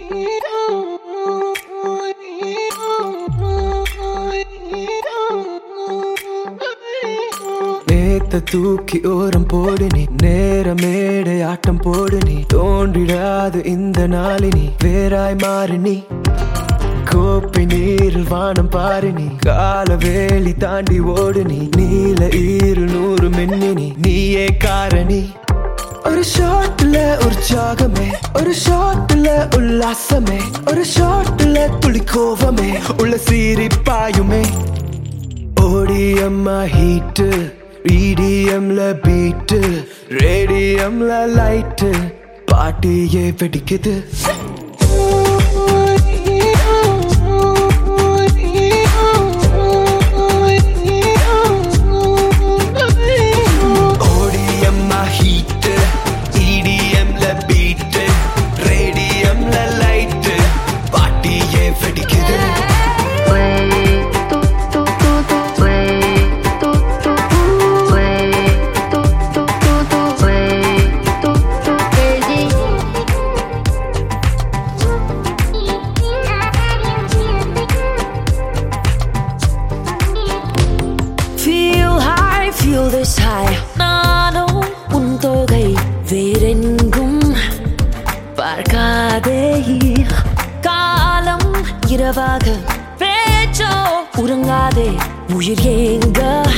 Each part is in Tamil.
நேத்த தூக்கி ஓரம் போடு நீ நேர மேடை ஆட்டம் போடு நீ தோன்றிடாது இந்த நாளினி வேறாய் மாறு நீ கோப்பை நீரில் வானம் பாரு நீ கால வேலி தாண்டி ஓடு நீ நீல ஈரு நூறு மின்னினி நீயே காரணி ஒரு ஷாட்ல உற்சாகமே ஒரு ஷாட்ல உல்லாசமே ஒரு ஷாட்ல துளி கோவமே உள்ள சீறி பாயுமே ஓடிஎம்மா ஹீட்டு இடிஎம்ல பீட்டு ரேடியம்ல லைட்டு பாட்டியே வெடிக்குது ஓடிஎம்மா ஹீட்டு இடிஎம்ல பீட்டு ரேடியம்ல லைட்டு பாட்டியே வெடிக்குது Feel high, feel this high. நானும் உன் தொகை வேறெங்கும் பார்க்காதே காலம் இரவாக பேச்சோ உறங்காதே உயிர் ஏங்க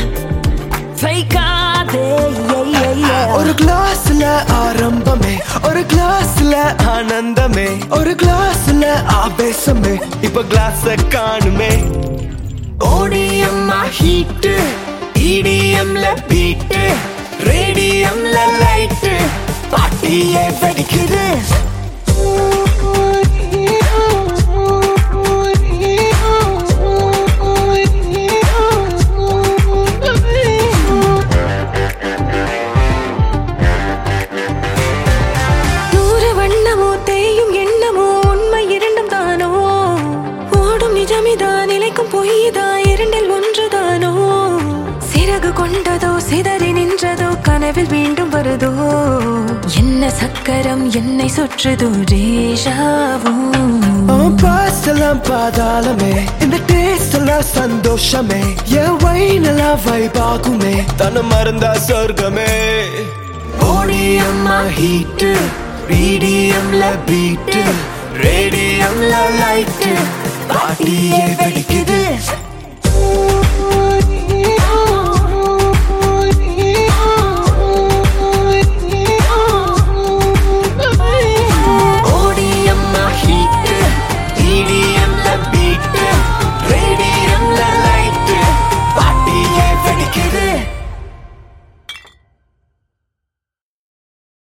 வைக்காதே ஒரு கிளாஸ்ல ஆரம்பமே ஒரு கிளாஸ்ல ஆனந்தமே ஒரு கிளாஸ்ல ஆவேசமே இப்ப கிளாஸ காணுமே ஓடிஎம்மா ஹீட்டு இடிஎம்ல பீட்டு ரேடியம்ல லைட்டு பாட்டியே வெடிக்குது நூறு வண்ணமோ தேயும் எண்ணமோ உண்மை இரண்டும் தானோ ஓடும் நிஜமிதான் நிலைக்கும் பொய்தா இரண்டில் ஒன்றுதானோ சிறகு கொண்டதோ சிதறி நின்றதோ கனவில் மீண்டும் வருதோ என்ன சக்கரம் என்னை சுற்றுதோ ரேஷாவும் பாஸ்ட் எல்லாம் பாதாளமே இந்த டேஸ்ட் எல்லாம் சந்தோஷமே என் வைன் எல்லாம் வைபாகுமே தன மறந்தா சொர்க்கமே ஓடிஎம்மா ஹீட்டு ரீடியம்ல பீட்டு ரேடியம்ல லைட்டு பாட்டியே வெடிக்குது